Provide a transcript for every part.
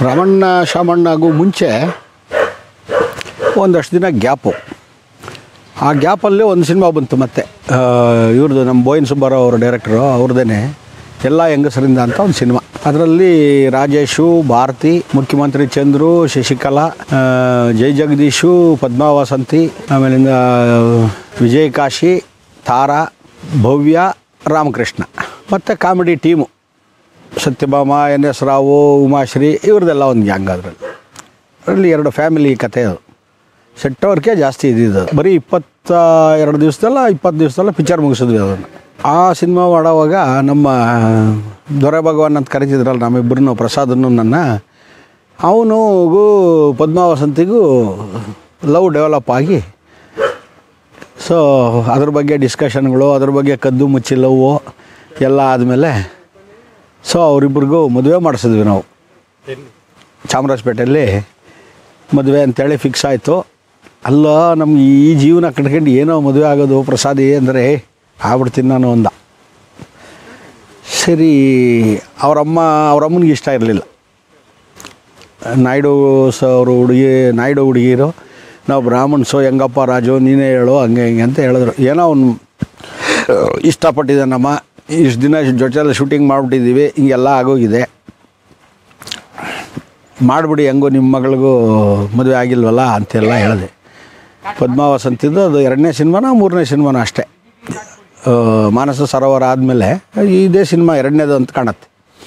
ರಮಣ್ಣ ಶಾಮಣ್ಣಗೂ ಮುಂಚೆ ಒಂದಷ್ಟು ದಿನ ಗ್ಯಾಪು ಆ ಗ್ಯಾಪಲ್ಲಿ ಒಂದು ಸಿನಿಮಾ ಬಂತು ಮತ್ತೆ ಆ, ಇವ್ರದ್ದು ನಮ್ಮ ಬೋಯಿನ್ ಸುಬ್ಬಾರಾವ್ ಅವರು ಡೈರೆಕ್ಟ್ರು ಅವ್ರದ್ದೇ ಎಲ್ಲ ಹೆಂಗಸರಿಂದ ಅಂತ ಒಂದು ಸಿನಿಮಾ ಅದರಲ್ಲಿ ರಾಜೇಶು ಭಾರತಿ ಮುಖ್ಯಮಂತ್ರಿ ಚಂದ್ರು ಶಶಿಕಲಾ ಆ, ಜೈ ಜಗದೀಶು ಪದ್ಮಾವಸಂತಿ ಆಮೇಲಿಂದ ವಿಜಯ್ ಕಾಶಿ ತಾರಾ ಭವ್ಯ ರಾಮಕೃಷ್ಣ ಮತ್ತು comedy team Satyabhama N S Rao Umashree ಇವ್ರದ್ದೆಲ್ಲ ಒಂದು ಗ್ಯಾಂಗ್ ಅದರಲ್ಲಿ ಅದರಲ್ಲಿ ಎರಡು ಫ್ಯಾಮಿಲಿ ಕತೆ ಅದು ಸೆಟ್ ವರ್ಕೆ ಜಾಸ್ತಿ ಇದ್ದಿದ್ದು ಬರೀ ಇಪ್ಪತ್ತ ಎರಡು ದಿವಸದಲ್ಲ ಇಪ್ಪತ್ತು ದಿವಸದಲ್ಲ ಪಿಕ್ಚರ್ ಮುಗಿಸಿದ್ವಿ ಅದನ್ನು ಆ ಸಿನಿಮಾ ಮಾಡೋವಾಗ ನಮ್ಮ ದೊರೆ ಭಗವಾನ್ ಅಂತ ಕರಿತಿದ್ರಲ್ಲ ನಮ್ಮಿಬ್ಬರನ್ನು ಪ್ರಸಾದನ್ನು ನನ್ನ ಅವನಿಗೂ ಪದ್ಮಾವಸಂತಿಗೂ ಲವ್ ಡೆವಲಪ್ ಆಗಿ ಸೊ ಅದ್ರ ಬಗ್ಗೆ ಡಿಸ್ಕಷನ್ಗಳು ಅದ್ರ ಬಗ್ಗೆ ಕದ್ದು ಮುಚ್ಚಿ ಲವ್ವು ಎಲ್ಲ ಆದಮೇಲೆ ಸೊ ಅವರಿಬ್ರಿಗೂ ಮದುವೆ ಮಾಡಿಸಿದ್ವಿ ನಾವು ಚಾಮರಾಜಪೇಟೆಯಲ್ಲಿ ಮದುವೆ ಅಂತೇಳಿ ಫಿಕ್ಸ್ ಆಯಿತು ಅಲ್ಲ ನಮ್ಗೆ ಈ ಜೀವನ ಕಟ್ಕೊಂಡು ಏನೋ ಮದುವೆ ಆಗೋದು ಪ್ರಸಾದಿ ಅಂದರೆ ಆಗ್ಬಿಡ್ತೀನಿ ನಾನು ಅಂದ ಸರಿ ಅವರಮ್ಮ ಅವರಮ್ಮನಿಗೆ ಇಷ್ಟ ಇರಲಿಲ್ಲ ನಾಯ್ಡು ಸ ಅವರು ಹುಡುಗಿ ನಾಯ್ಡು ಹುಡುಗಿರು ನಾವು ಬ್ರಾಹ್ಮಣ್ಸು ಹೆಂಗಪ್ಪ ರಾಜು ನೀನೇ ಹೇಳು ಹಂಗೆ ಹಿಂಗೆ ಅಂತ ಹೇಳಿದ್ರು ಏನೋ ಅವನು ಇಷ್ಟಪಟ್ಟಿದ್ದಾನಮ್ಮ ಇಷ್ಟು ದಿನ ಜೊತೆಯಲ್ಲಿ ಶೂಟಿಂಗ್ ಮಾಡಿಬಿಟ್ಟಿದ್ದೀವಿ ಹಿಂಗೆಲ್ಲ ಆಗೋಗಿದೆ ಮಾಡಿಬಿಡಿ ಹೆಂಗೋ ನಿಮ್ಮ ಮಗಳಿಗೂ ಮದುವೆ ಆಗಿಲ್ವಲ್ಲ ಅಂತೆಲ್ಲ ಹೇಳಿದೆ ಪದ್ಮಾವಸಂತಿದ್ದು ಅದು ಎರಡನೇ ಸಿನಿಮಾನ ಮೂರನೇ ಸಿನಿಮಾನ ಅಷ್ಟೇ ಆ, ಮಾನಸ ಸರೋವರ ಆದಮೇಲೆ ಇದೇ ಸಿನಿಮಾ ಎರಡನೇದು ಅಂತ ಕಾಣುತ್ತೆ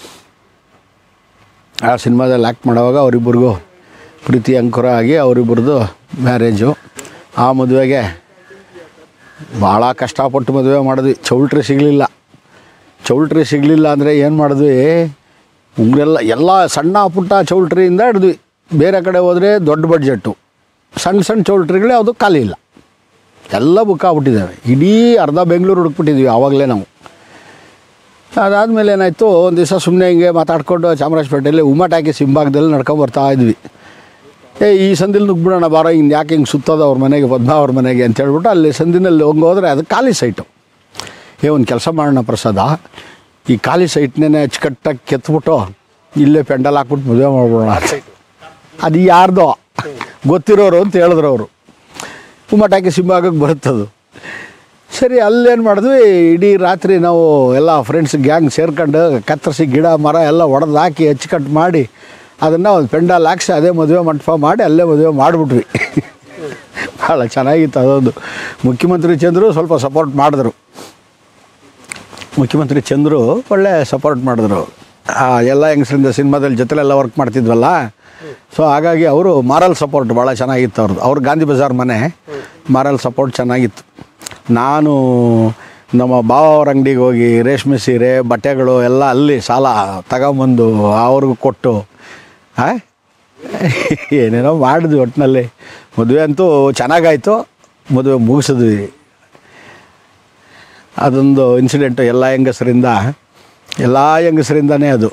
ಆ ಸಿನಿಮಾದಲ್ಲಿ ಆ್ಯಕ್ಟ್ ಮಾಡೋವಾಗ ಅವರಿಬ್ಬರಿಗೂ ಪ್ರೀತಿ ಅಂಕುರ ಆಗಿ ಅವರಿಬ್ಬರದು ಮ್ಯಾರೇಜು ಆ ಮದುವೆಗೆ ಭಾಳ ಕಷ್ಟಪಟ್ಟು ಮದುವೆ ಮಾಡಿದ್ವಿ ಚೌಲ್ಟ್ರಿ ಸಿಗಲಿಲ್ಲ ಚೌಲ್ಟ್ರಿ ಸಿಗಲಿಲ್ಲ ಅಂದರೆ ಏನು ಮಾಡಿದ್ವಿ ಉಂಗ್ರೆಲ್ಲ ಎಲ್ಲ ಸಣ್ಣ ಪುಟ್ಟ ಚೌಲ್ಟ್ರಿಯಿಂದ ಹಿಡಿದ್ವಿ ಬೇರೆ ಕಡೆ ಹೋದರೆ ದೊಡ್ಡ ಬಡ್ಜೆಟ್ಟು ಸಣ್ಣ ಸಣ್ಣ ಚೌಲ್ಟ್ರಿಗಳೇ ಅದು ಖಾಲಿ ಇಲ್ಲ ಎಲ್ಲ ಬುಕ್ ಆಗ್ಬಿಟ್ಟಿದ್ದಾವೆ ಇಡೀ ಅರ್ಧ ಬೆಂಗಳೂರು ಹುಡುಕ್ಬಿಟ್ಟಿದ್ವಿ ಆವಾಗಲೇ ನಾವು ಅದಾದಮೇಲೆ ಏನಾಯಿತು ಒಂದು ದಿವಸ ಸುಮ್ಮನೆ ಹಿಂಗೆ ಮಾತಾಡ್ಕೊಂಡು ಚಾಮರಾಜಪೇಟೆಯಲ್ಲಿ ಉಮ್ಮಟಾಕಿ ಸಿಂಬಾಗದಲ್ಲಿ ನಡ್ಕೊಂಡು ಬರ್ತಾ ಇದ್ವಿ ಏ ಈ ಸಂದಿಲ್ ನುಗ್ಬಿಡೋಣ ಬಾರೋ ಹಿಂಗೆ ಯಾಕೆ ಹಿಂಗೆ ಸುತ್ತೋದು ಅವ್ರ ಮನೆಗೆ ಪದ್ಮಾ ಅವ್ರ ಮನೆಗೆ ಅಂತ ಹೇಳ್ಬಿಟ್ಟು ಅಲ್ಲಿ ಸಂದಿನಲ್ಲಿ ಹೋಗಿ ಹೋದ್ರೆ ಅದು ಖಾಲಿ ಸೈಟು ಏ ಒಂದು ಕೆಲಸ ಮಾಡೋಣ ಪ್ರಸಾದ ಈ ಖಾಲಿ ಸೈಟ್ನೇ ಅಚ್ಚುಕಟ್ಟಾಗಿ ಕೆತ್ಬಿಟ್ಟು ಇಲ್ಲೇ ಪೆಂಡಲ್ ಹಾಕ್ಬಿಟ್ಟು ಮದುವೆ ಮಾಡ್ಬಿಡೋಣ ಅದು ಯಾರ್ದೋ ಗೊತ್ತಿರೋರು ಅಂತ ಹೇಳಿದ್ರು ಅವರು ಉಮ್ಮಟಾಕಿ ಸಿಂಬಾಗಕ್ಕೆ ಬರುತ್ತದು ಸರಿ ಅಲ್ಲೇನು ಮಾಡಿದ್ವಿ ಇಡೀ ರಾತ್ರಿ ನಾವು ಎಲ್ಲ ಫ್ರೆಂಡ್ಸ್ ಗ್ಯಾಂಗ್ ಸೇರ್ಕೊಂಡು ಕತ್ತರಿಸಿ ಗಿಡ ಮರ ಎಲ್ಲ ಒಡೆದು ಹಾಕಿ ಅಚ್ಚುಕಟ್ಟು ಮಾಡಿ ಅದನ್ನು ಒಂದು ಪೆಂಡಲ್ ಹಾಕ್ಸಿ ಅದೇ ಮದುವೆ ಮಂಟಪ ಮಾಡಿ ಅಲ್ಲೇ ಮದುವೆ ಮಾಡಿಬಿಟ್ವಿ ಭಾಳ ಚೆನ್ನಾಗಿತ್ತು ಅದೊಂದು ಮುಖ್ಯಮಂತ್ರಿ ಚಂದ್ರು ಸ್ವಲ್ಪ ಸಪೋರ್ಟ್ ಮಾಡಿದ್ರು ಮುಖ್ಯಮಂತ್ರಿ ಚಂದ್ರು ಒಳ್ಳೆ ಸಪೋರ್ಟ್ ಮಾಡಿದ್ರು ಆ ಎಲ್ಲ ಹೆಂಗಸರಿಂದ ಸಿನಿಮಾದಲ್ಲಿ ಜೊತೆಲೆಲ್ಲ ವರ್ಕ್ ಮಾಡ್ತಿದ್ವಲ್ಲ ಸೊ ಹಾಗಾಗಿ ಅವರು ಮಾರಲ್ ಸಪೋರ್ಟ್ ಭಾಳ ಚೆನ್ನಾಗಿತ್ತು ಅವ್ರದ್ದು ಅವ್ರು ಗಾಂಧಿ ಬಜಾರ್ ಮನೆ ಮಾರಲ್ ಸಪೋರ್ಟ್ ಚೆನ್ನಾಗಿತ್ತು ನಾನು ನಮ್ಮ ಬಾವ ಅವ್ರ ಅಂಗಡಿಗೆ ಹೋಗಿ ರೇಷ್ಮೆ ಸೀರೆ ಬಟ್ಟೆಗಳು ಎಲ್ಲ ಅಲ್ಲಿ ಸಾಲ ತಗೊಂಬಂದು ಅವ್ರಿಗೂ ಕೊಟ್ಟು ಆ? ಏನೇನೋ ಮಾಡಿದ್ವಿ ಒಟ್ಟಿನಲ್ಲಿ ಮದುವೆ ಅಂತೂ ಚೆನ್ನಾಗಾಯಿತು ಮದುವೆ ಮುಗಿಸಿದ್ವಿ ಅದೊಂದು ಇನ್ಸಿಡೆಂಟು ಎಲ್ಲ ಹೆಂಗಸರಿಂದ ಎಲ್ಲ ಹೆಂಗಸರಿಂದನೇ ಅದು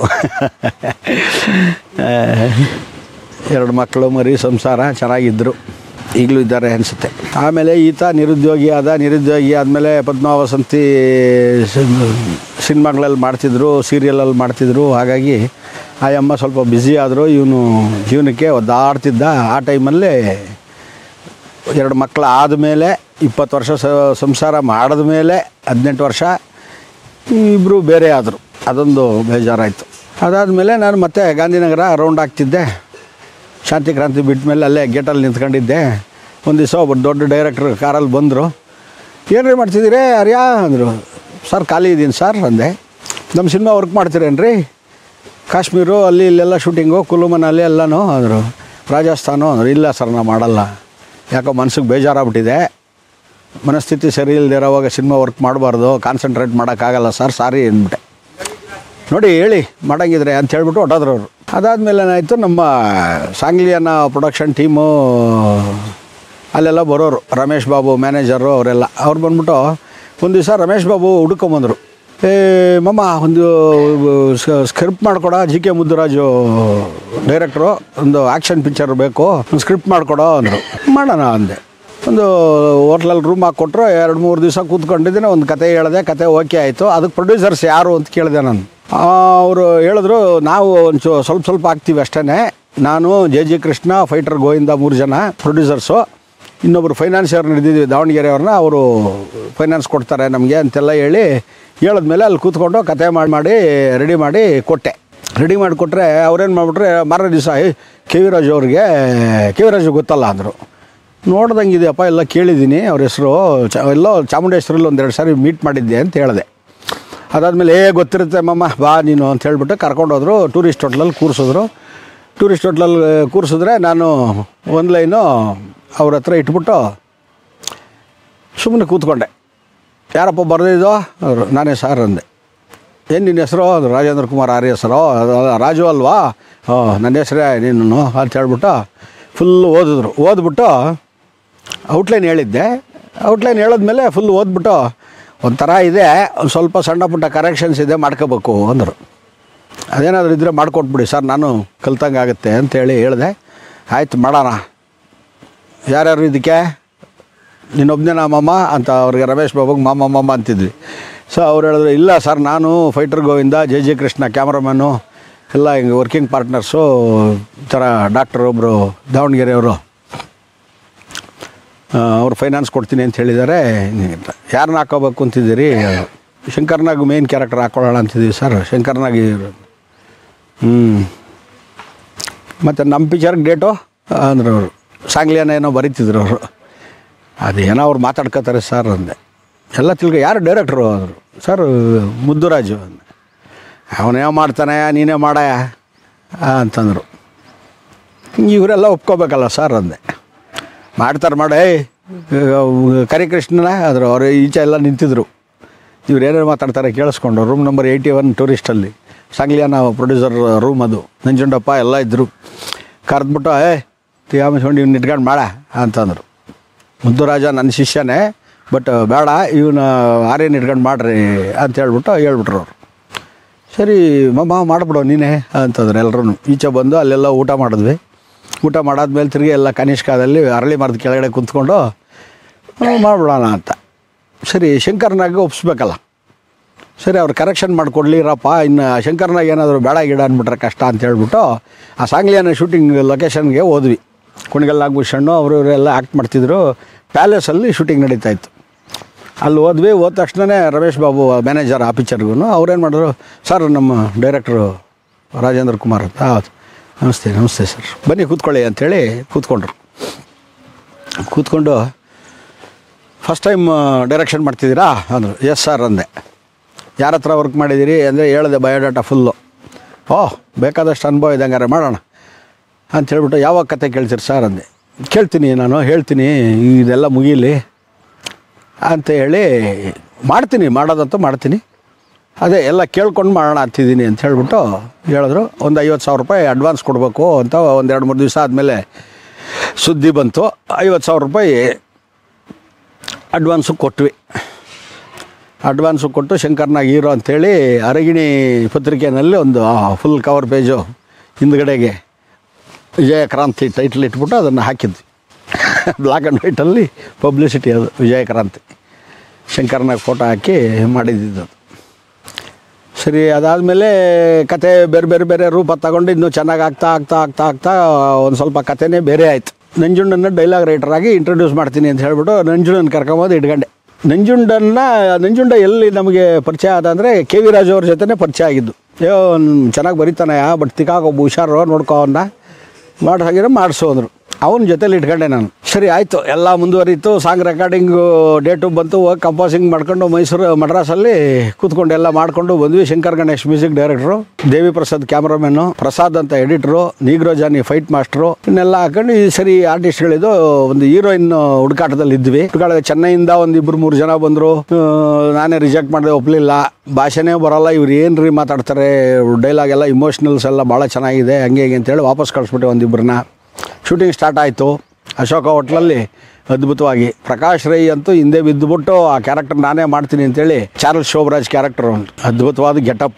ಎರಡು ಮಕ್ಕಳು ಮರಿ ಸಂಸಾರ ಚೆನ್ನಾಗಿದ್ದರು ಈಗಲೂ ಇದ್ದಾರೆ ಅನಿಸುತ್ತೆ ಆಮೇಲೆ ಈತ ನಿರುದ್ಯೋಗಿ ಆದ ನಿರುದ್ಯೋಗಿ ಆದಮೇಲೆ ಪದ್ಮಾವಸಂತಿ ಸಿನಿಮಾಗಳಲ್ಲಿ ಮಾಡ್ತಿದ್ರು ಸೀರಿಯಲಲ್ಲಿ ಮಾಡ್ತಿದ್ರು ಹಾಗಾಗಿ ಆ ಅಮ್ಮ ಸ್ವಲ್ಪ ಬ್ಯುಸಿ ಆದರು ಇವನು ಜೀವನಕ್ಕೆ ಒದ್ದಾಡ್ತಿದ್ದ ಆ ಟೈಮಲ್ಲಿ ಎರಡು ಮಕ್ಕಳು ಆದಮೇಲೆ ಇಪ್ಪತ್ತು ವರ್ಷ ಸ ಸಂಸಾರ ಮಾಡಿದ ಮೇಲೆ ಹದಿನೆಂಟು ವರ್ಷ ಇಬ್ಬರು ಬೇರೆ ಆದರು ಅದೊಂದು ಬೇಜಾರಾಯಿತು ಅದಾದಮೇಲೆ ನಾನು ಮತ್ತೆ ಗಾಂಧಿನಗರ ರೌಂಡ್ ಆಗ್ತಿದ್ದೆ ಶಾಂತಿ ಕ್ರಾಂತಿ ಬಿಟ್ಟ ಮೇಲೆ ಅಲ್ಲೇ ಗೇಟಲ್ಲಿ ನಿಂತ್ಕೊಂಡಿದ್ದೆ ಒಂದು ದಿವಸ ಒಬ್ಬರು ದೊಡ್ಡ ಡೈರೆಕ್ಟ್ರ್ ಕಾರಲ್ಲಿ ಬಂದರು ಏನು ರೀ ಮಾಡ್ತಿದ್ದೀರಿ ಅರ್ಯಾ ಅಂದರು ಸರ್ ಖಾಲಿ ಇದ್ದೀನಿ ಸರ್ ಅಂದೆ ನಮ್ಮ ಸಿನಿಮಾ ವರ್ಕ್ ಮಾಡ್ತೀರೇನ್ರಿ ಕಾಶ್ಮೀರು ಅಲ್ಲಿ ಇಲ್ಲೆಲ್ಲ ಶೂಟಿಂಗು ಕುಲು ಮನಾಲಿ ಎಲ್ಲನೂ ಅಂದರು ರಾಜಸ್ಥಾನು ಅಂದರು ಇಲ್ಲ ಸರ್ ನಾ ಮಾಡಲ್ಲ ಯಾಕೋ ಮನ್ಸಿಗೆ ಬೇಜಾರಾಗ್ಬಿಟ್ಟಿದೆ ಮನಸ್ಥಿತಿ ಸರಿ ಇಲ್ಲದೆ ಇರೋವಾಗ ಸಿನಿಮಾ ವರ್ಕ್ ಮಾಡಬಾರ್ದು ಕಾನ್ಸಂಟ್ರೇಟ್ ಮಾಡೋಕ್ಕಾಗಲ್ಲ ಸರ್ ಸಾರಿ ಅಂದ್ಬಿಟ್ಟೆ ನೋಡಿ ಹೇಳಿ ಮಾಡಂಗಿದ್ರೆ ಅಂತ ಹೇಳ್ಬಿಟ್ಟು ಹೊಟ್ಟೋದ್ರು ಅವರು ಅದಾದಮೇಲೆ ಏನಾಯಿತು ನಮ್ಮ ಸಾಂಗ್ಲಿಯನ್ನ ಪ್ರೊಡಕ್ಷನ್ ಟೀಮು ಅಲ್ಲೆಲ್ಲ ಬರೋರು ರಮೇಶ್ ಬಾಬು ಮ್ಯಾನೇಜರು ಅವರೆಲ್ಲ ಅವ್ರು ಬಂದ್ಬಿಟ್ಟು ಒಂದು ದಿವಸ ರಮೇಶ್ ಬಾಬು ಹುಡ್ಕೊಂಬಂದರು ಏ ಮಮ್ಮ ಒಂದು ಸ್ಕ್ರಿಪ್ಟ್ ಮಾಡ್ಕೊಡ ಜಿ ಕೆ ಮುದ್ದುರಾಜು ಡೈರೆಕ್ಟ್ರು ಒಂದು ಆ್ಯಕ್ಷನ್ ಪಿಕ್ಚರ್ ಬೇಕು ಒಂದು ಸ್ಕ್ರಿಪ್ಟ್ ಮಾಡ್ಕೊಡೋ ಅಂದರು ಮಾಡೋಣ ಅಂದೆ ಒಂದು ಹೋಟ್ಲಲ್ಲಿ ರೂಮ್ ಹಾಕ್ಕೊಟ್ರು ಎರಡು ಮೂರು ದಿವಸ ಕೂತ್ಕೊಂಡಿದ್ದೀನಿ ಒಂದು ಕತೆ ಹೇಳಿದೆ ಕತೆ ಓಕೆ ಆಯಿತು ಅದಕ್ಕೆ ಪ್ರೊಡ್ಯೂಸರ್ಸ್ ಯಾರು ಅಂತ ಕೇಳಿದೆ ನಾನು ಅವರು ಹೇಳಿದ್ರು ನಾವು ಒಂದು ಸ್ವಲ್ಪ ಸ್ವಲ್ಪ ಹಾಕ್ತೀವಿ ಅಷ್ಟೇ ನಾನು J G Krishna fighter Govinda ಮೂರು ಜನ ಪ್ರೊಡ್ಯೂಸರ್ಸು ಇನ್ನೊಬ್ಬರು ಫೈನಾನ್ಸಿಯರ್ ನಡೆದಿದ್ವಿ ದಾವಣಗೆರೆ ಅವ್ರನ್ನ ಅವರು ಫೈನಾನ್ಸ್ ಕೊಡ್ತಾರೆ ನಮಗೆ ಅಂತೆಲ್ಲ ಹೇಳಿ ಹೇಳಿದ್ಮೇಲೆ ಅಲ್ಲಿ ಕೂತ್ಕೊಂಡು ಕತೆ ಮಾಡಿ ಮಾಡಿ ರೆಡಿ ಮಾಡಿ ಕೊಟ್ಟೆ ರೆಡಿ ಮಾಡಿ ಕೊಟ್ಟರೆ ಅವ್ರೇನು ಮಾಡಿಬಿಟ್ರೆ ಮಾರನೇ ದಿವಸ ಕೆ ವಿ ರಾಜು ಅವ್ರಿಗೆ ಕೆ ವಿ ರಾಜು ಗೊತ್ತಲ್ಲ ಅಂದರು ನೋಡ್ದಂಗಿದೆಯಪ್ಪ ಎಲ್ಲ ಕೇಳಿದ್ದೀನಿ ಅವ್ರ ಹೆಸರು ಚ ಎಲ್ಲೋ ಚಾಮುಂಡೇಶ್ವರಲ್ಲಿ ಒಂದೆರಡು ಸಾರಿ ಮೀಟ್ ಮಾಡಿದ್ದೆ ಅಂತ ಹೇಳಿದೆ ಅದಾದಮೇಲೆ ಏ ಗೊತ್ತಿರುತ್ತೆ ಮಮ್ಮ ಬಾ ನೀನು ಅಂತ ಹೇಳ್ಬಿಟ್ಟು ಕರ್ಕೊಂಡೋದ್ರು ಟೂರಿಸ್ಟ್ ಹೋಟ್ಲಲ್ಲಿ ಕೂರಿಸಿದ್ರು ಟೂರಿಸ್ಟ್ ಹೋಟ್ಲಲ್ಲಿ ಕೂರಿಸಿದ್ರೆ ನಾನು ಒಂದು ಲೈನು ಅವ್ರ ಹತ್ರ ಇಟ್ಬಿಟ್ಟು ಸುಮ್ಮನೆ ಕೂತ್ಕೊಂಡೆ ಯಾರಪ್ಪ ಬರೆದಿದ್ದೋ ಅವರು ನಾನೇ ಸರ್ ಅಂದೆ ಏನು ನಿನ್ನ ಹೆಸರು ಅದು ರಾಜೇಂದ್ರ ಕುಮಾರ್ ಆರ್ಯ ಹೆಸರು ಅದು ಅದು ರಾಜು ಅಲ್ವಾ ಓ ನನ್ನ ಹೆಸರೇ ನೀನು ಅಂತ ಹೇಳ್ಬಿಟ್ಟು ಫುಲ್ ಓದಿದ್ರು ಓದ್ಬಿಟ್ಟು ಔಟ್ಲೈನ್ ಹೇಳಿದ್ದೆ ಔಟ್ಲೈನ್ ಹೇಳಿದ್ಮೇಲೆ ಫುಲ್ ಓದ್ಬಿಟ್ಟು ಒಂಥರ ಇದೆ ಒಂದು ಸ್ವಲ್ಪ ಸಣ್ಣ ಪುಟ್ಟ ಕರೆಕ್ಷನ್ಸ್ ಇದೆ ಮಾಡ್ಕೋಬೇಕು ಅಂದರು ಅದೇನಾದರೂ ಇದ್ದರೆ ಮಾಡಿಕೊಟ್ಬಿಡಿ ಸರ್ ನಾನು ಕಲ್ತಂಗೆ ಆಗುತ್ತೆ ಅಂತೇಳಿ ಹೇಳಿದೆ ಆಯ್ತು ಮಾಡೋಣ ಯಾರ್ಯಾರು ಇದಕ್ಕೆ ನೀನೊಬ್ಬನೇ ಮಾಮ ಅಂತ ಅವ್ರಿಗೆ ರಮೇಶ್ ಬಾಬುಗೆ ಮಾಮ ಮಾಮ ಅಂತಿದ್ವಿ ಸೊ ಅವ್ರು ಹೇಳಿದ್ರು ಇಲ್ಲ ಸರ್ ನಾನು fighter Govinda J J Krishna cameraman ಎಲ್ಲ ಹಿಂಗೆ ವರ್ಕಿಂಗ್ ಪಾರ್ಟ್ನರ್ಸು ಈ ಥರ ಡಾಕ್ಟರ್ ಒಬ್ಬರು ದಾವಣಗೆರೆಯವರು ಅವ್ರು ಫೈನಾನ್ಸ್ ಕೊಡ್ತೀನಿ ಅಂತ ಹೇಳಿದ್ದಾರೆ ಯಾರನ್ನ ಹಾಕೋಬೇಕು ಅಂತಿದ್ದೀರಿ ಶಂಕರ್ನಾಗ್ ಮೇನ್ ಕ್ಯಾರೆಕ್ಟರ್ ಹಾಕೊಳ್ಳೋಣ ಅಂತಿದ್ದೀವಿ ಸರ್ ಶಂಕರ್ನಾಗ್ ಹ್ಞೂ ಮತ್ತು ನಮ್ಮ ಪಿಕ್ಚರ್ಗೆ ಡೇಟು ಅಂದ್ರೆ ಅವರು ಸಾಂಗ್ಲಿಯನ್ನ ಏನೋ ಬರೀತಿದ್ರು ಅವರು ಅದೇನೋ ಅವ್ರು ಮಾತಾಡ್ಕೋತಾರೆ ಸರ್ ಅಂದೆ ಎಲ್ಲ ತಿಳ್ಕೊ ಯಾರು ಡೈರೆಕ್ಟ್ರು ಅಂದರು ಸರ್ ಮುದ್ದುರಾಜು ಅಂದೆ ಅವನೇ ಮಾಡ್ತಾನೆ ನೀನೇ ಮಾಡಯ ಅಂತಂದರು ಇವರೆಲ್ಲ ಒಪ್ಕೋಬೇಕಲ್ಲ ಸರ್ ಅಂದೆ ಮಾಡ್ತಾರೆ ಮಾಡೇ ಕರಿಕೃಷ್ಣನ ಆದರು ಅವರು ಈಚೆ ಎಲ್ಲ ನಿಂತಿದ್ರು ಇವ್ರು ಏನೇನು ಮಾತಾಡ್ತಾರೆ ಕೇಳಿಸ್ಕೊಂಡು ರೂಮ್ ನಂಬರ್ ಏಯ್ಟಿ ಒನ್ ಟೂರಿಸ್ಟಲ್ಲಿ ಸಾಂಗ್ಲಿಯಾನ ಪ್ರೊಡ್ಯೂಸರ್ ರೂಮ್ ಅದು ನಂಜುಂಡಪ್ಪ ಎಲ್ಲ ಇದ್ದರು ಕರೆದ್ಬಿಟ್ಟು ಏ ತಿಯಾಮಿಸ್ಕೊಂಡು ಇವ್ನು ಇಟ್ಕೊಂಡು ಮಾಡ ಅಂತಂದರು ಮುದ್ದುರಾಜ ನನ್ನ ಶಿಷ್ಯನೇ ಬಟ್ ಬೇಡ ಇವನ ಆರ್ಯನ್ ಇಟ್ಕೊಂಡು ಮಾಡ್ರಿ ಅಂತ ಹೇಳ್ಬಿಟ್ಟು ಹೇಳ್ಬಿಟ್ರು ಅವರು ಸರಿ ಮಮ್ಮ ಮಾಡಿಬಿಡು ನೀನೇ ಅಂತಂದ್ರೆ ಎಲ್ಲರೂ ಈಚೆ ಬಂದು ಅಲ್ಲೆಲ್ಲ ಊಟ ಮಾಡಿದ್ವಿ ಊಟ ಮಾಡಾದ್ಮೇಲೆ ತಿರುಗಿ ಎಲ್ಲ ಕನಿಷ್ಕದಲ್ಲಿ ಅರಳಿ ಮರದ ಕೆಳಗಡೆ ಕುಂತ್ಕೊಂಡು ಮಾಡಿಬಿಡೋಣ ಅಂತ ಸರಿ ಶಂಕರ್ನಾಗ ಒಪ್ಸ್ಬೇಕಲ್ಲ ಸರಿ ಅವ್ರು ಕರೆಕ್ಷನ್ ಮಾಡಿಕೊಡ್ಲಿರಪ್ಪ ಇನ್ನು ಶಂಕರ್ನಾಗ ಏನಾದರೂ ಬೇಡ ಗಿಡ ಅಂದ್ಬಿಟ್ರೆ ಕಷ್ಟ ಅಂತ ಹೇಳ್ಬಿಟ್ಟು ಆ ಸಾಂಗ್ಲಿಯಾನ ಶೂಟಿಂಗ್ ಲೊಕೇಶನ್ಗೆ ಹೋದ್ವಿ ಕುಣಿಗಲ್ ನಾಗಭೂಷಣ್ಣು ಅವರು ಇವರೆಲ್ಲ ಆ್ಯಕ್ಟ್ ಮಾಡ್ತಿದ್ರು ಪ್ಯಾಲೇಸಲ್ಲಿ ಶೂಟಿಂಗ್ ನಡೀತಾ ಇತ್ತು ಅಲ್ಲಿ ಹೋದ್ವಿ ಹೋದ ತಕ್ಷಣವೇ ರಮೇಶ್ ಬಾಬು ಮ್ಯಾನೇಜರ್ ಆ ಪಿಕ್ಚರ್ಗೂ ಅವ್ರೇನು ಮಾಡಿದ್ರು ಸರ್ ನಮ್ಮ ಡೈರೆಕ್ಟ್ರು ರಾಜೇಂದ್ರ ಕುಮಾರ್ ಅಂತ ಹೌದು ನಮಸ್ತೆ ನಮಸ್ತೆ ಸರ್ ಬನ್ನಿ ಕೂತ್ಕೊಳ್ಳಿ ಅಂಥೇಳಿ ಕೂತ್ಕೊಂಡ್ರು ಕೂತ್ಕೊಂಡು ಫಸ್ಟ್ ಟೈಮ್ ಡೈರೆಕ್ಷನ್ ಮಾಡ್ತಿದ್ದೀರಾ ಅಂದರು ಎಸ್ ಸರ್ ಅಂದೆ ಯಾರ ಹತ್ರ ವರ್ಕ್ ಮಾಡಿದ್ದೀರಿ ಅಂದರೆ ಹೇಳಿದೆ ಬಯೋಡಾಟಾ ಫುಲ್ಲು ಓಹ್ ಬೇಕಾದಷ್ಟು ಅನುಭವ ಇದೆ ಹಂಗಾರೆ ಮಾಡೋಣ ಅಂತ ಹೇಳ್ಬಿಟ್ಟು ಯಾವಾಗ ಕತೆ ಕೇಳ್ತೀರಿ ಸರ್ ಅಂದೆ ಕೇಳ್ತೀನಿ ನಾನು ಹೇಳ್ತೀನಿ ಇದೆಲ್ಲ ಮುಗೀಲಿ ಅಂತ ಹೇಳಿ ಮಾಡ್ತೀನಿ ಮಾಡೋದಂತೂ ಮಾಡ್ತೀನಿ ಅದೇ ಎಲ್ಲ ಕೇಳ್ಕೊಂಡು ಮಾಡೋಣ ಅಂತಿದ್ದೀನಿ ಅಂತ ಹೇಳ್ಬಿಟ್ಟು ಹೇಳಿದ್ರು ಒಂದು ಐವತ್ತು ಸಾವಿರ ರೂಪಾಯಿ ಅಡ್ವಾನ್ಸ್ ಕೊಡಬೇಕು ಅಂತ ಒಂದು ಎರಡು ಮೂರು ದಿವಸ ಆದಮೇಲೆ ಸುದ್ದಿ ಬಂತು ಐವತ್ತು ಸಾವಿರ ರೂಪಾಯಿ ಅಡ್ವಾನ್ಸು ಕೊಟ್ವಿ ಅಡ್ವಾನ್ಸು ಕೊಟ್ಟು ಶಂಕರ್ನಾಗ್ ಹೀರೋ ಅಂಥೇಳಿ ಅರಗಿಣಿ ಪತ್ರಿಕೆಯಲ್ಲಿ ಒಂದು ಫುಲ್ ಕವರ್ ಪೇಜು ಹಿಂದ್ಗಡೆಗೆ ವಿಜಯ ಕ್ರಾಂತಿ ಟೈಟ್ಲ್ ಇಟ್ಬಿಟ್ಟು ಅದನ್ನು ಹಾಕಿದ್ವಿ ಬ್ಲ್ಯಾಕ್ ಆ್ಯಂಡ್ ವೈಟಲ್ಲಿ ಪಬ್ಲಿಸಿಟಿ ಅದು ವಿಜಯ ಕ್ರಾಂತಿ ಶಂಕರ್ನಾಗ್ ಫೋಟೋ ಹಾಕಿ ಮಾಡಿದ್ದಿದ್ದು ಅದು ಸರಿ ಅದಾದಮೇಲೆ ಕತೆ ಬೇರೆ ಬೇರೆ ಬೇರೆ ರೂಪ ತಗೊಂಡು ಇನ್ನೂ ಚೆನ್ನಾಗಿ ಆಗ್ತಾ ಆಗ್ತಾ ಆಗ್ತಾ ಆಗ್ತಾ ಒಂದು ಸ್ವಲ್ಪ ಕತೆನೇ ಬೇರೆ ಆಯಿತು ನಂಜುಂಡನ್ನ ಡೈಲಾಗ್ ರೈಟರ್ ಆಗಿ ಇಂಟ್ರೊಡ್ಯೂಸ್ ಮಾಡ್ತೀನಿ ಅಂತ ಹೇಳ್ಬಿಟ್ಟು ನಂಜುಂಡನ ಕರ್ಕೊಂಬೋದು ಇಟ್ಕೊಂಡೆ ನಂಜುಂಡನ್ನ ನಂಜುಂಡ ಎಲ್ಲಿ ನಮಗೆ ಪರಿಚಯ ಆದ ಅಂದರೆ ಕೆ ವಿ ರಾಜು ಅವ್ರ ಜೊತೆನೇ ಪರಿಚಯ ಆಗಿದ್ದು ಅಯ್ಯೋ ಚೆನ್ನಾಗಿ ಬರೀತಾನೆ ಬಟ್ ತಿಕ್ಕಾಗೊಬ್ಬ ಹುಷಾರು ನೋಡ್ಕೊ ಅವನ್ನ ಮಾಡಿ ಹಾಗಿರೋ ಮಾಡಿಸು ಅಂದರು ಅವನ ಜೊತೆಲಿ ಇಟ್ಕೊಂಡೆ ನಾನು ಸರಿ ಆಯಿತು ಎಲ್ಲ ಮುಂದುವರಿತು ಸಾಂಗ್ ರೆಕಾರ್ಡಿಂಗು ಡೇಟು ಬಂತು ಹೋಗಿ ಕಂಪೋಸಿಂಗ್ ಮಾಡ್ಕೊಂಡು ಮೈಸೂರು ಮಡ್ರಾಸಲ್ಲಿ ಕೂತ್ಕೊಂಡು ಎಲ್ಲ ಮಾಡಿಕೊಂಡು ಬಂದ್ವಿ Shankar Ganesh music director Devi Prasad cameraman Prasad ಅಂತ ಎಡಿಟ್ರು ನೀಗ್ರೋಜಾನಿ ಫೈಟ್ ಮಾಸ್ಟ್ರು ಇನ್ನೆಲ್ಲ ಹಾಕೊಂಡು ಈ ಸರಿ ಆರ್ಟಿಸ್ಟ್ಗಳಿದು ಒಂದು ಹೀರೋಯಿನ್ ಹುಡುಕಾಟದಲ್ಲಿ ಇದ್ವಿ ಹುಡುಕಾಟ ಚೆನ್ನೈಯಿಂದ ಒಂದು ಇಬ್ಬರು ಮೂರು ಜನ ಬಂದರು ನಾನೇ ರಿಜೆಕ್ಟ್ ಮಾಡಿದೆ ಒಪ್ಪಲಿಲ್ಲ ಭಾಷೆನೇ ಬರಲ್ಲ ಇವ್ರು ಏನು ರೀ ಮಾತಾಡ್ತಾರೆ ಡೈಲಾಗ್ ಎಲ್ಲ ಇಮೋಷ್ನಲ್ಸ್ ಎಲ್ಲ ಭಾಳ ಚೆನ್ನಾಗಿದೆ ಹಂಗೆ ಹೀಗೆ ಅಂತೇಳಿ ವಾಪಸ್ ಕಳಿಸ್ಬಿಟ್ಟೆ ಒಂದಿಬ್ಬರನ್ನ ಶೂಟಿಂಗ್ ಸ್ಟಾರ್ಟ್ ಆಯಿತು ಅಶೋಕ ಹೋಟ್ಲಲ್ಲಿ ಅದ್ಭುತವಾಗಿ ಪ್ರಕಾಶ್ ರೈ ಅಂತೂ ಹಿಂದೆ ಬಿದ್ದುಬಿಟ್ಟು ಆ ಕ್ಯಾರೆಕ್ಟರ್ ನಾನೇ ಮಾಡ್ತೀನಿ ಅಂತೇಳಿ ಚಾರ್ಲ್ಸ್ ಶೋಭರಾಜ್ ಕ್ಯಾರೆಕ್ಟರ್ ಅದ್ಭುತವಾದ ಗೆಟಪ್ಪು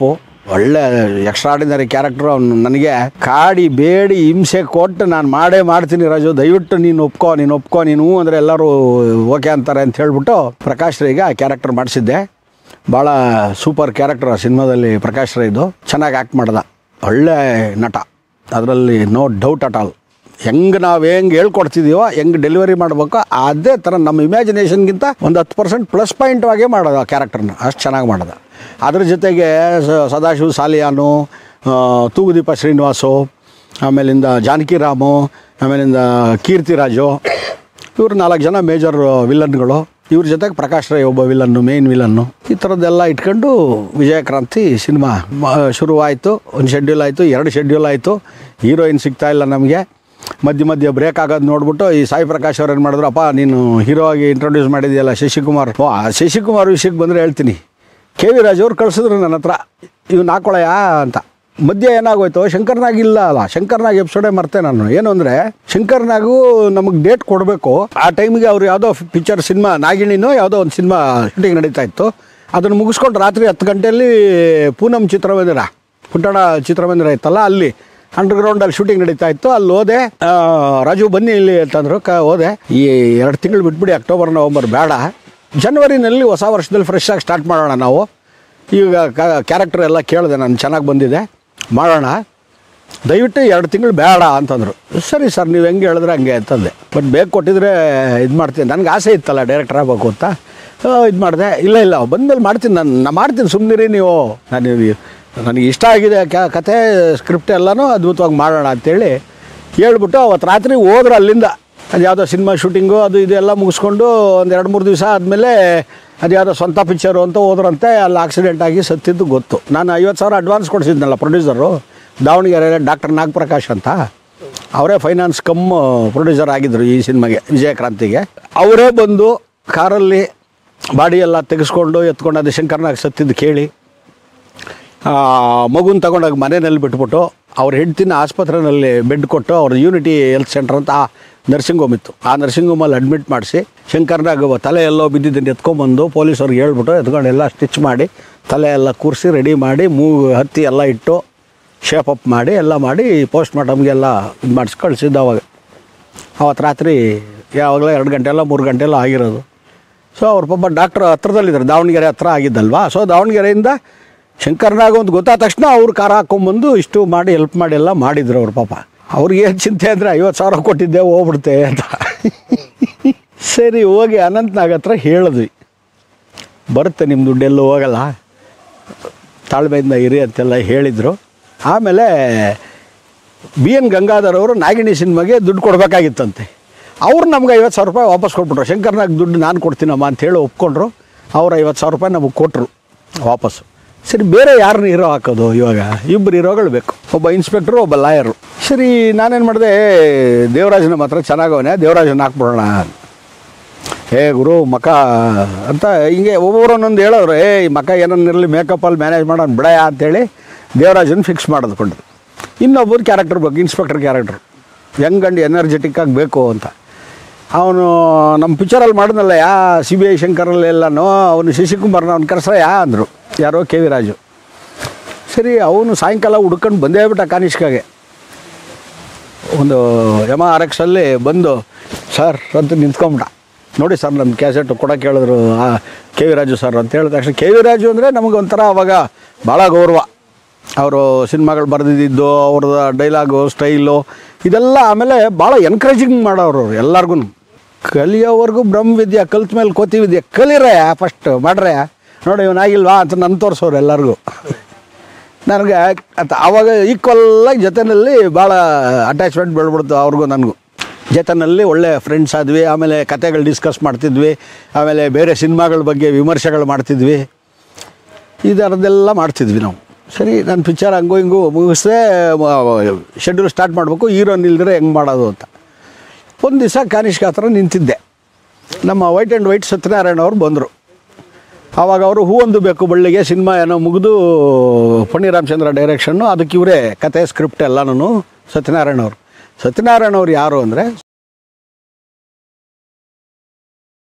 ಒಳ್ಳೆ ಎಕ್ಸ್ಟ್ರಾಡಿನರಿ ಕ್ಯಾರೆಕ್ಟರ್ ಅವನು ನನಗೆ ಕಾಡಿ ಬೇಡಿ ಹಿಂಸೆ ಕೊಟ್ಟು ನಾನು ಮಾಡೇ ಮಾಡ್ತೀನಿ ರಾಜು ದಯವಿಟ್ಟು ನೀನು ಒಪ್ಕೋ ನೀನು ಒಪ್ಕೋ ನೀನು ಹ್ಞೂ ಅಂದರೆ ಎಲ್ಲರೂ ಓಕೆ ಅಂತಾರೆ ಅಂತ ಹೇಳ್ಬಿಟ್ಟು ಪ್ರಕಾಶ್ ರೈಗೆ ಆ ಕ್ಯಾರೆಕ್ಟರ್ ಮಾಡಿಸಿದ್ದೆ ಭಾಳ ಸೂಪರ್ ಕ್ಯಾರೆಕ್ಟರ್ ಆ ಸಿನಿಮಾದಲ್ಲಿ ಪ್ರಕಾಶ್ ರೈದು ಚೆನ್ನಾಗಿ ಆ್ಯಕ್ಟ್ ಮಾಡ್ದ ಒಳ್ಳೆ ನಟ ಅದರಲ್ಲಿ ನೋ ಡೌಟ್ ಅಟ್ ಆಲ್ ಹೆಂಗೆ ನಾವು ಹೆಂಗೆ ಹೇಳ್ಕೊಡ್ತಿದೀವೋ ಹೆಂಗೆ ಡೆಲಿವರಿ ಮಾಡಬೇಕು ಅದೇ ಥರ ನಮ್ಮ ಇಮ್ಯಾಜಿನೇಷನ್ಗಿಂತ ಒಂದು ಹತ್ತು ಪರ್ಸೆಂಟ್ ಪ್ಲಸ್ ಪಾಯಿಂಟ್ ಆಗೇ ಮಾಡೋದು ಆ ಕ್ಯಾರೆಕ್ಟರ್ನ ಅಷ್ಟು ಚೆನ್ನಾಗಿ ಮಾಡೋದ ಅದ್ರ ಜೊತೆಗೆ ಸ- ಸದಾಶಿವ ಸಾಲಿಯಾನು ಆ, ತೂಗುದೀಪ ಶ್ರೀನಿವಾಸು ಆಮೇಲಿಂದ ಜಾನಕಿ ರಾಮು ಆಮೇಲಿಂದ ಕೀರ್ತಿರಾಜು ಇವರು ನಾಲ್ಕು ಜನ ಮೇಜರ್ ವಿಲನ್ಗಳು ಇವ್ರ ಜೊತೆಗೆ ಪ್ರಕಾಶ್ ರೈ ಒಬ್ಬ ವಿಲನ್ನು ಮೇನ್ ವಿಲನ್ನು ಈ ಥರದ್ದೆಲ್ಲ ಇಟ್ಕೊಂಡು ವಿಜಯಕ್ರಾಂತಿ ಸಿನಿಮಾ ಶುರುವಾಯಿತು ಒಂದು ಶೆಡ್ಯೂಲ್ ಆಯಿತು ಎರಡು ಶೆಡ್ಯೂಲ್ ಆಯಿತು ಹೀರೋಯಿನ್ ಸಿಗ್ತಾ ಇಲ್ಲ ನಮಗೆ ಮಧ್ಯ ಮಧ್ಯ ಬ್ರೇಕ್ ಆಗೋದು ನೋಡ್ಬಿಟ್ಟು ಈ ಸಾಯಿ ಪ್ರಕಾಶ್ ಅವ್ರು ಏನು ಮಾಡಿದ್ರು ಅಪ್ಪ ನೀನು ಹೀರೋ ಆಗಿ ಇಂಟ್ರೊಡ್ಯೂಸ್ ಮಾಡಿದ್ಯಲ್ಲ ಶಶಿಕುಮಾರ್ ಓ ಆ ಶಶಿಕುಮಾರ್ ವಿಷಯಕ್ಕೆ ಬಂದರೆ ಹೇಳ್ತೀನಿ ಕೆ ವಿ ರಾಜ್ ಅವ್ರು ಕಳಿಸಿದ್ರು ನನ್ನ ಹತ್ರ ಇವ್ನು ಹಾಕೊಳಯ್ಯ ಅಂತ ಮಧ್ಯ ಏನಾಗೋಯ್ತು ಶಂಕರ್ನಾಗ್ ಇಲ್ಲ ಅಲ್ಲ ಶಂಕರ್ನಾಗ್ ಎಪಿಸೋಡೇ ಮರ್ತೆ ನಾನು ಏನು ಅಂದರೆ ಶಂಕರ್ನಾಗು ನಮಗೆ ಡೇಟ್ ಕೊಡಬೇಕು ಆ ಟೈಮಿಗೆ ಅವ್ರು ಯಾವುದೋ ಪಿಕ್ಚರ್ ಸಿನಿಮಾ ನಾಗಿಣಿನೋ ಯಾವುದೋ ಒಂದು ಸಿನಿಮಾ ಶೂಟಿಂಗ್ ನಡೀತಾ ಇತ್ತು ಅದನ್ನು ಮುಗಿಸ್ಕೊಂಡು ರಾತ್ರಿ ಹತ್ತು ಗಂಟೆಯಲ್ಲಿ ಪೂನಂ ಚಿತ್ರಮಂದಿರ ಪುಟ್ಟಣ ಚಿತ್ರಮಂದಿರ ಇತ್ತಲ್ಲ ಅಲ್ಲಿ ಅಂಡರ್ಗ್ರೌಂಡಲ್ಲಿ ಶೂಟಿಂಗ್ ನಡೀತಾ ಇತ್ತು ಅಲ್ಲಿ ಹೋದೆ ಆ, ರಾಜು ಬನ್ನಿ ಇಲ್ಲಿ ಅಂತಂದ್ರು ಕ ಹೋದೆ ಈ ಎರಡು ತಿಂಗಳು ಬಿಟ್ಬಿಡಿ ಅಕ್ಟೋಬರ್ ನವಂಬರ್ ಬೇಡ ಜನವರಿನಲ್ಲಿ ಹೊಸ ವರ್ಷದಲ್ಲಿ ಫ್ರೆಶ್ ಆಗಿ ಸ್ಟಾರ್ಟ್ ಮಾಡೋಣ ನಾವು ಈಗ ಕ್ಯಾರೆಕ್ಟರ್ ಎಲ್ಲ ಕೇಳಿದೆ ನಾನು ಚೆನ್ನಾಗಿ ಬಂದಿದೆ ಮಾಡೋಣ ದಯವಿಟ್ಟು ಎರಡು ತಿಂಗಳು ಬೇಡ ಅಂತಂದರು ಸರಿ ಸರ್ ನೀವು ಹೆಂಗೆ ಹೇಳಿದ್ರೆ ಹಂಗೆ ಅಂತಂದೆ ಬಟ್ ಬೇಕು ಕೊಟ್ಟಿದ್ರೆ ಇದು ಮಾಡ್ತೀನಿ ನನಗೆ ಆಸೆ ಇತ್ತಲ್ಲ ಡೈರೆಕ್ಟರ್ ಆಗಬೇಕು ಅಂತ ಇದು ಮಾಡಿದೆ ಇಲ್ಲ ಇಲ್ಲ ಬಂದ್ಮೇಲೆ ಮಾಡ್ತೀನಿ ನಾನು ನಾನು ಮಾಡ್ತೀನಿ ಸುಮ್ಮನಿರಿ ನೀವು ನಾನು ನನಗೆ ಇಷ್ಟ ಆಗಿದೆ ಕ- ಕತೆ ಸ್ಕ್ರಿಪ್ಟ್ ಎಲ್ಲನೂ ಅದ್ಭುತವಾಗಿ ಮಾಡೋಣ ಅಂತೇಳಿ ಹೇಳ್ಬಿಟ್ಟು ಅವತ್ತು ರಾತ್ರಿ ಹೋದ್ರು ಅಲ್ಲಿಂದ ಅದು ಯಾವುದೋ ಸಿನಿಮಾ ಶೂಟಿಂಗು ಅದು ಇದು ಎಲ್ಲ ಮುಗಿಸ್ಕೊಂಡು ಒಂದು ಎರಡು ಮೂರು ದಿವಸ ಆದಮೇಲೆ ಅದು ಯಾವುದೋ ಸ್ವಂತ ಪಿಕ್ಚರು ಅಂತ ಹೋದ್ರಂತೆ ಅಲ್ಲಿ ಆಕ್ಸಿಡೆಂಟ್ ಆಗಿ ಸತ್ತಿದ್ದು ಗೊತ್ತು ನಾನು ಐವತ್ತು ಸಾವಿರ ಅಡ್ವಾನ್ಸ್ ಕೊಡಿಸಿದ್ನಲ್ಲ ಪ್ರೊಡ್ಯೂಸರು ದಾವಣಗೆರೆ ಡಾಕ್ಟರ್ ನಾಗಪ್ರಕಾಶ್ ಅಂತ ಅವರೇ ಫೈನಾನ್ಸ್ ಕಮ್ ಪ್ರೊಡ್ಯೂಸರ್ ಆಗಿದ್ದರು ಈ ಸಿನಿಮಾಗೆ ವಿಜಯಕ್ರಾಂತಿಗೆ ಅವರೇ ಬಂದು ಕಾರಲ್ಲಿ ಬಾಡಿ ಎಲ್ಲ ತೆಗೆಸ್ಕೊಂಡು ಎತ್ಕೊಂಡು ಅದು ಶಂಕರ್ನಾಗ್ ಸತ್ತಿದ್ದು ಕೇಳಿ ಮಗುನ ತಗೊಂಡೋಗಿ ಮನೆಯಲ್ಲಿ ಬಿಟ್ಬಿಟ್ಟು ಅವ್ರ ಹೆಂಡ್ತಿನ ಆಸ್ಪತ್ರೆಯಲ್ಲಿ ಬೆಡ್ ಕೊಟ್ಟು ಅವ್ರ ಯೂನಿಟಿ ಹೆಲ್ತ್ ಸೆಂಟರ್ ಅಂತ ನರ್ಸಿಂಗ್ ಹೋಮ್ ಇತ್ತು ಆ ನರ್ಸಿಂಗ್ ಹೋಮಲ್ಲಿ ಅಡ್ಮಿಟ್ ಮಾಡಿಸಿ ಶಂಕರ್ನಾಗ ತಲೆ ಎಲ್ಲೋ ಬಿದ್ದಿದ್ದನ್ನು ಎತ್ಕೊಂಬಂದು ಪೊಲೀಸವ್ರಿಗೆ ಹೇಳ್ಬಿಟ್ಟು ಎತ್ಕೊಂಡು ಎಲ್ಲ ಸ್ಟಿಚ್ ಮಾಡಿ ತಲೆ ಎಲ್ಲ ಕೂರಿಸಿ ರೆಡಿ ಮಾಡಿ ಮೂಗು ಹತ್ತಿ ಎಲ್ಲ ಇಟ್ಟು ಶೇಪ್ ಅಪ್ ಮಾಡಿ ಎಲ್ಲ ಮಾಡಿ ಪೋಸ್ಟ್ ಮಾರ್ಟಮ್ಗೆಲ್ಲ ಇದು ಮಾಡಿಸಿ ಕಳಿಸಿದ್ದು ಅವಾಗ ಅವತ್ತು ರಾತ್ರಿ ಯಾವಾಗಲೂ ಎರಡು ಗಂಟೆ ಎಲ್ಲ ಮೂರು ಗಂಟೆ ಎಲ್ಲ ಆಗಿರೋದು ಸೊ ಅವ್ರ ಪಾಪ ಡಾಕ್ಟ್ರ್ ಹತ್ರದಲ್ಲಿದ್ದಾರೆ ದಾವಣಗೆರೆ ಹತ್ರ ಆಗಿದ್ದಲ್ವಾ ಸೊ ದಾವಣಗೆರೆಯಿಂದ ಶಂಕರ್ನಾಗ ಒಂದು ಗೊತ್ತಾದ ತಕ್ಷಣ ಅವ್ರು ಕಾರ ಹಾಕ್ಕೊಂಬಂದು ಇಷ್ಟು ಮಾಡಿ ಹೆಲ್ಪ್ ಮಾಡಿ ಎಲ್ಲ ಮಾಡಿದ್ರು ಅವ್ರ ಪಾಪ ಅವ್ರಿಗೆ ಏನು ಚಿಂತೆ ಅಂದರೆ ಐವತ್ತು ಸಾವಿರ ಕೊಟ್ಟಿದ್ದೆ ಹೋಗ್ಬಿಡ್ತೆ ಅಂತ ಸರಿ ಹೋಗಿ ಅನಂತ್ನಾಗ್ ಹತ್ರ ಹೇಳಿದ್ವಿ ಬರುತ್ತೆ ನಿಮ್ಮ ದುಡ್ಡೆಲ್ಲೂ ಹೋಗಲ್ಲ ತಾಳ್ಮೆಯಿಂದ ಇರಿ ಅಂತೆಲ್ಲ ಹೇಳಿದರು ಆಮೇಲೆ ಬಿ ಎನ್ ಗಂಗಾಧರ್ ಅವರು ನಾಗಿಣಿ ಸಿನಿಮಾಗೆ ದುಡ್ಡು ಕೊಡಬೇಕಾಗಿತ್ತಂತೆ ಅವ್ರು ನಮ್ಗೆ ಐವತ್ತು ಸಾವಿರ ರೂಪಾಯಿ ವಾಪಸ್ ಕೊಟ್ಬಿಟ್ರು ಶಂಕರ್ನಾಗ್ ದುಡ್ಡು ನಾನು ಕೊಡ್ತೀನಮ್ಮ ಅಂತೇಳಿ ಒಪ್ಕೊಂಡ್ರು ಅವ್ರು ಐವತ್ತು ಸಾವಿರ ರೂಪಾಯಿ ನಮಗೆ ಕೊಟ್ಟರು ವಾಪಸ್ಸು ಸರಿ ಬೇರೆ ಯಾರನ್ನ ಹೀರೋ ಹಾಕೋದು ಇವಾಗ ಇಬ್ಬರು ಹೀರೋಗಳು ಬೇಕು ಒಬ್ಬ ಇನ್ಸ್ಪೆಕ್ಟ್ರು ಒಬ್ಬ ಲಾಯರು ಸರಿ ನಾನೇನು ಮಾಡಿದೆ ದೇವರಾಜನ ಮಾತ್ರ ಚೆನ್ನಾಗವನೆ ದೇವರಾಜನ ಹಾಕ್ಬಿಡೋಣ ಏ ಗುರು ಮಕ ಅಂತ ಹಿಂಗೆ ಒಬ್ಬೊಬ್ರು ಒಂದೊಂದು ಹೇಳೋರು ಏ ಈ ಮಕ ಏನನ್ನಿರಲಿ ಮೇಕಪ್ಪಲ್ಲಿ ಮ್ಯಾನೇಜ್ ಮಾಡೋಣ ಬಿಡಯ ಅಂತೇಳಿ ದೇವರಾಜನ್ ಫಿಕ್ಸ್ ಮಾಡಿದ್ಕೊಂಡು ಇನ್ನೊಬ್ಬರು ಕ್ಯಾರೆಕ್ಟರ್ ಬೇಕು inspector character young and energetic ಆಗಿ ಬೇಕು ಅಂತ ಅವನು ನಮ್ಮ ಪಿಕ್ಚರಲ್ಲಿ ಮಾಡಿದ್ನಲ್ಲ ಯಾ ಸಿ ಬಿ ಐ ಶಂಕರಲ್ಲಿ ಎಲ್ಲನೂ ಅವನು ಶಶಿಕುಮಾರ್ನ ಅವ್ನು ಕರೆಸ ಯಾ ಅಂದರು ಯಾರೋ ಕೆ ವಿ ರಾಜು ಸರಿ ಅವನು ಸಾಯಂಕಾಲ ಹುಡ್ಕೊಂಡು ಬಂದೇ ಬಿಟ್ಟ ಕಾನಿಷ್ಕಾಗೆ ಒಂದು ಎಮ ಆರ್ ಎಕ್ಸಲ್ಲಿ ಬಂದು ಸರ್ ಅಂತ ನಿಂತ್ಕೊಂಬಿಟ್ಟ ನೋಡಿ ಸರ್ ನಮ್ಮ ಕ್ಯಾಸೆಟ್ ಕೊಡೋಕೆ ಹೇಳಿದ್ರು ಆ ಕೆ ವಿ ರಾಜು ಸರ್ ಅಂತ ಹೇಳಿದ ತಕ್ಷಣ ಕೆ ವಿ ರಾಜು ಅಂದರೆ ನಮಗೆ ಒಂಥರ ಅವಾಗ ಭಾಳ ಗೌರವ ಅವರು ಸಿನಿಮಾಗಳು ಬರೆದಿದ್ದು ಅವ್ರದ್ದು ಡೈಲಾಗು ಸ್ಟೈಲು ಇದೆಲ್ಲ ಆಮೇಲೆ ಭಾಳ ಎನ್ಕರೇಜಿಂಗ್ ಮಾಡೋರು ಅವ್ರು ಎಲ್ಲರಿಗೂ ಕಲಿಯೋವರೆಗೂ ಬ್ರಹ್ಮ ವಿದ್ಯೆ ಕಲ್ತ ಮೇಲೆ ಕೋತಿ ವಿದ್ಯೆ ಕಲೀರೇ ಫಸ್ಟ್ ಮಾಡ್ರೆ ನೋಡಿ ಇವನಾಗಿಲ್ವಾ ಅಂತ ನನ್ನ ತೋರಿಸೋರು ಎಲ್ಲರಿಗೂ ನನಗೆ ಅಂತ ಆವಾಗ ಈಕ್ವಲ್ಲಾಗಿ ಜೊತೆಯಲ್ಲಿ ಭಾಳ ಅಟ್ಯಾಚ್ಮೆಂಟ್ ಬೆಳ್ಬಿಡ್ತು ಅವ್ರಿಗೂ ನನಗೂ ಜೊತೆನಲ್ಲಿ ಒಳ್ಳೆ ಫ್ರೆಂಡ್ಸ್ ಆದ್ವಿ ಆಮೇಲೆ ಕತೆಗಳು ಡಿಸ್ಕಸ್ ಮಾಡ್ತಿದ್ವಿ ಆಮೇಲೆ ಬೇರೆ ಸಿನಿಮಾಗಳ ಬಗ್ಗೆ ವಿಮರ್ಶೆಗಳು ಮಾಡ್ತಿದ್ವಿ ಇದರದ್ದೆಲ್ಲ ಮಾಡ್ತಿದ್ವಿ ನಾವು ಸರಿ ನಾನು ಪಿಕ್ಚರ್ ಹಂಗೂ ಹಿಂಗೂ ಮುಗಿಸ್ದೆ ಶೆಡ್ಯೂಲ್ ಸ್ಟಾರ್ಟ್ ಮಾಡಬೇಕು ಹೀರೋನ್ ಇಲ್ದಿರೆ ಹೆಂಗೆ ಮಾಡೋದು ಅಂತ ಒಂದು ದಿವಸ ಕಾನಿಷ್ಕ ಹತ್ರ ನಿಂತಿದ್ದೆ ನಮ್ಮ ವೈಟ್ ಆ್ಯಂಡ್ ವೈಟ್ ಸತ್ಯನಾರಾಯಣ ಅವ್ರು ಬಂದರು ಆವಾಗ ಅವರು ಹೂವೊಂದು ಬೇಕು ಬಳ್ಳಿಗೆ ಸಿನಿಮಾ ಏನೋ ಮುಗಿದು ಪುಣ್ಯ ರಾಮಚಂದ್ರ ಡೈರೆಕ್ಷನ್ನು ಅದಕ್ಕೆ ಇವರೇ ಕತೆ ಸ್ಕ್ರಿಪ್ಟ್ ಎಲ್ಲನೂ ಸತ್ಯನಾರಾಯಣ ಅವರು ಸತ್ಯನಾರಾಯಣ ಅವ್ರು ಯಾರು ಅಂದರೆ